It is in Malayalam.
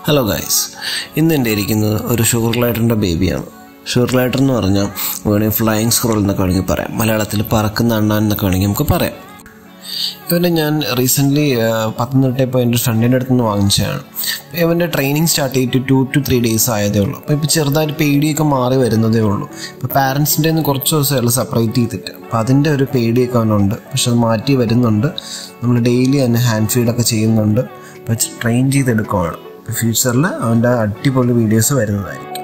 ഹലോ ഗൈസ് ഇന്ന് എൻ്റെ ഇരിക്കുന്നത് ഒരു ഷുഗർ ലൈറ്ററിൻ്റെ ബേബിയാണ് ഷുഗർ ലൈറ്റർ എന്ന് പറഞ്ഞാൽ വേണമെങ്കിൽ ഫ്ലൈയിങ് സ്ക്രോൾ എന്നൊക്കെ വേണമെങ്കിൽ പറയാം മലയാളത്തിൽ പറക്കുന്ന അണ്ണാൻ എന്നൊക്കെ വേണമെങ്കിൽ നമുക്ക് പറയാം ഇവനെ ഞാൻ റീസെൻ്റ്ലി പത്തനംതിട്ട ഇപ്പോൾ എൻ്റെ ഫ്രണ്ടിൻ്റെ അടുത്ത് നിന്ന് വാങ്ങിച്ചതാണ് ഇവൻ്റെ ട്രെയിനിങ് സ്റ്റാർട്ട് ചെയ്തിട്ട് ടു ടു ത്രീ ഡേയ്സ് ആയതേ ഉള്ളൂ അപ്പോൾ ഇപ്പോൾ ചെറുതായിട്ട് പേടിയൊക്കെ മാറി വരുന്നതേ ഉള്ളൂ ഇപ്പോൾ പാരൻസിൻ്റെ നിന്ന് കുറച്ച് ദിവസമേ സെപ്പറേറ്റ് ചെയ്തിട്ട് അപ്പോൾ അതിൻ്റെ ഒരു പേടിയൊക്കെ അവനുണ്ട് പക്ഷെ അത് മാറ്റി വരുന്നുണ്ട് നമ്മൾ ഡെയിലി തന്നെ ഹാൻഡ് ഫീഡൊക്കെ ചെയ്യുന്നുണ്ട് അപ്പോൾ ട്രെയിൻ ചെയ്തെടുക്കുവാണ് ഫ്യൂച്ചറിൽ അവൻ്റെ അടിപൊളി വീഡിയോസ് വരുന്നതായിരിക്കും